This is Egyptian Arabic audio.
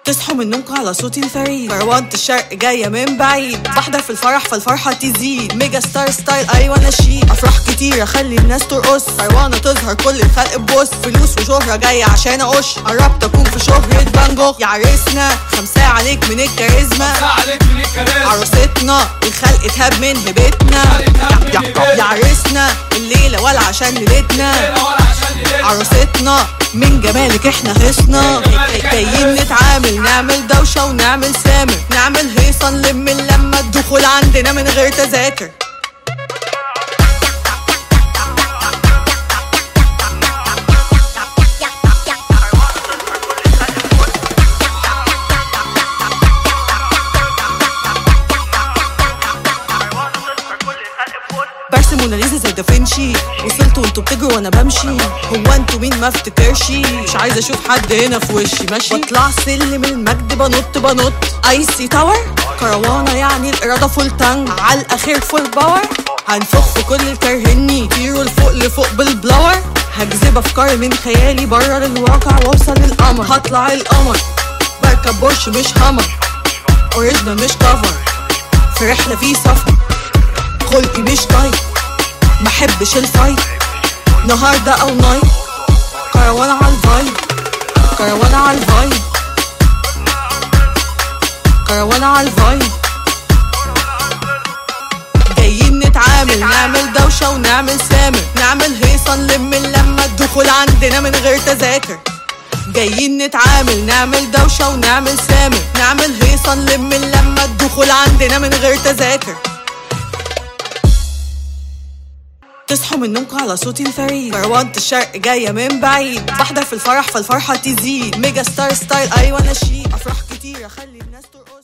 تصحوا من نومكم على صوتي الفريد كروانة الشرق جاية من بعيد بحضر في الفرح فالفرحة تزيد ميجا ستار ستايل أيوة أنا شيك أفراح كتير أخلي الناس ترقص كروانة تظهر كل الخلق بص فلوس وشهرة جاية عشان أقش قربت أكون في شهرة فان جوخ يا عريسنا خمسة عليك من الكاريزما عليك من الكلام عروستنا الخلق اتهاب من هبتنا يا, يا, يا عريسنا الليلة ولا عشان ليلتنا ولا عشان ليلة عروستنا من جمالك احنا خصنا جايين نتعامل نعمل دوشة ونعمل سامر نعمل هيصة نلم لما الدخول عندنا من غير تذاكر برسم موناليزا زي دافنشي وصلت وانتوا بتجروا وانا بمشي هو انتوا مين ما افتكرش مش عايزه اشوف حد هنا في وشي ماشي بطلع سلم المجد بنط بنط اي سي تاور كروانه يعني الاراده فول تانج على الاخير فول باور هنفخ في كل الكرهني طيروا لفوق لفوق بالبلاور هجذب افكاري من خيالي بره للواقع واوصل للقمر هطلع القمر بركب بورش مش همر اوريجنال مش كفر في رحله في سفر خلقي مش طايق محبش الفايت نهاردة او نايت كروانة على الفايب كروانة على الفايب كروانة على الفايب جايين نتعامل نعمل دوشة ونعمل سامر نعمل هيصة نلم لما الدخول عندنا من غير تذاكر جايين نتعامل نعمل دوشة ونعمل سامر نعمل هيصة نلم لما الدخول عندنا من غير تذاكر تصحوا من نومكم على صوتي الفريد كروانة الشرق جاية من بعيد بحضر في الفرح فالفرحة تزيد ميجا ستار ستايل أيوة أنا شيك أفراح كتير أخلي الناس ترقص